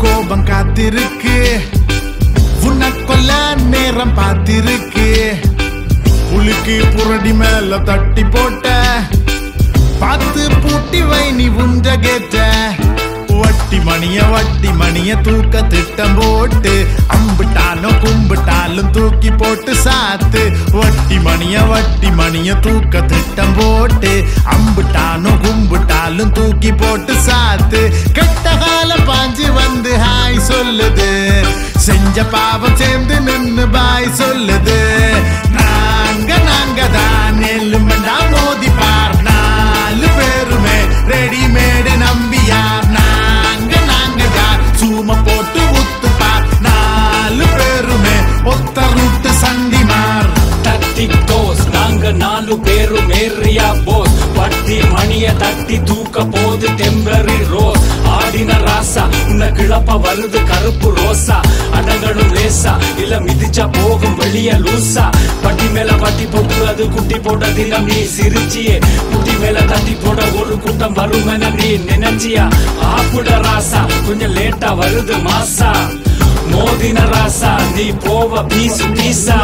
கோபம் காத்திருக்கு உன்னை கொல்ல நேரம் பார்த்திருக்கு புலிக்கு புரடி மேல தட்டி போட்ட பார்த்து பூட்டி வை நீ உஞ்ச கேட்ட வட்டி மணிய வட்டி மணிய தூக்க திட்டம் போட்டு அம்பிட்டானோ கும்பிட்டாலும் தூக்கி போட்டு சாத்து வட்டி மணிய வட்டி மணிய தூக்க திட்டம் போட்டு அம்பிட்டானோ கும்பிட்டாலும் தூக்கி போட்டு சாத்து கெட்ட காலம் பாஞ்சு வந்து ஹாய் சொல்லுது செஞ்ச பாவம் சேர்ந்து நின்னு பாய் சொல்லுது நாங்க நாங்க தான் எல்லுமெண்டா மோதி பார் நாலு பேருமே ரெடிமேடு நம்பியார் நாங்க நாங்க தான் சூம போட்டு உத்து பார் நாலு பேருமே ஒத்த ரூட்டு சண்டிமார் தட்டி டோஸ் நாங்க நாலு பேரும் ஏரியா போஸ் வட்டி மணிய தட்டி தூக்க போது டெம்பரரி ரோஸ் ஆடின ராசா உன்னை கிளப்ப வருது கருப்பு ரோசா அடங்கணும் லேசா இல்ல மிதிச்சா போகும் வெளிய லூசா பட்டி மேல பட்டி போட்டு அது குட்டி போட்ட தினம் நீ சிரிச்சியே குட்டி மேல தட்டி போட ஒரு கூட்டம் வரும் என நீ நினைச்சியா ஆப்புட ராசா கொஞ்சம் லேட்டா வருது மாசா மோதின ராசா நீ போவ பீசு பீசா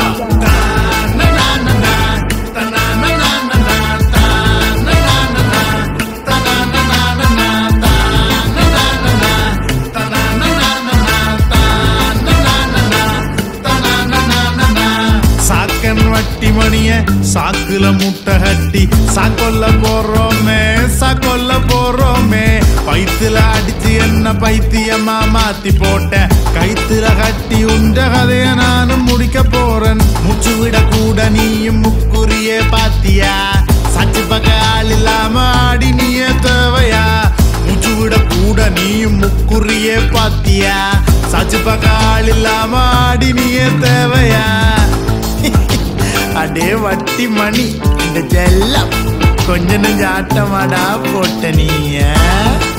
சாக்கன் வட்டி மணிய சாக்குல முட்டை கட்டி சாக்கொல்ல போறோமே சாக்கொல்ல போறோமே பைத்துல அடிச்சு என்ன பைத்தியமா மாத்தி போட்ட கைத்துல கட்டி உண்ட கதைய நானும் முடிக்க போறேன் மூச்சு விட கூட நீயும் முக்குறியே பாத்தியா சச்சு பக்க ஆள் இல்லாம ஆடி நீயே தேவையா மூச்சு விட கூட நீயும் முக்குறியே பாத்தியா சச்சு பக்க ஆள் இல்லாம ஆடி நீயே தேவையா அடே வட்டி மணி இந்த ஜெல்லம் கொஞ்ச நெஞ்ச ஆட்டமாடா போட்ட நீ